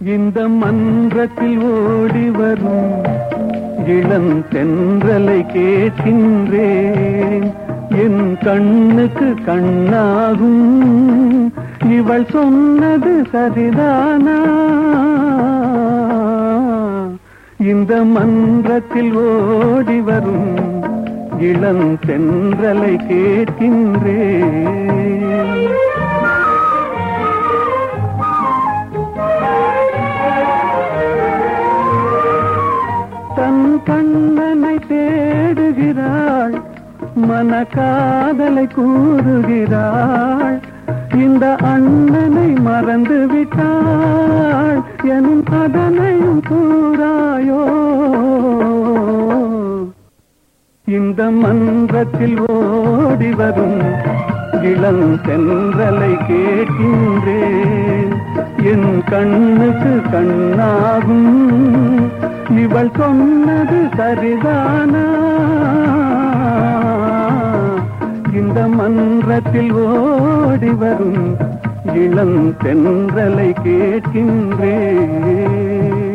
இந்த மன்றத்தில் ஓடி வரும் இளம் தென்றலை கேட்கின்றேன் என் கண்ணுக்கு கண்ணாகும் இவள் சொன்னது சரிதானா இந்த மன்றத்தில் ஓடி வரும் இளம் தென்றலை கேட்கின்றேன் தன் கண்ணனை தேடுகிறாள் மனக்காதலை கூறுகிறாள் இந்த அண்ணனை மறந்து விட்டாள் எனும் அதனையும் கூறாயோ இந்த மன்றத்தில் ஓடி வரும் இளம் தென்றலை கேட்கின்றேன் என் கண்ணுக்கு கண்ணாகும் இவள் சொன்னது சரிதானா இந்த மன்றத்தில் ஓடி வரும் இளம் தென்றலை கேட்கின்றேன்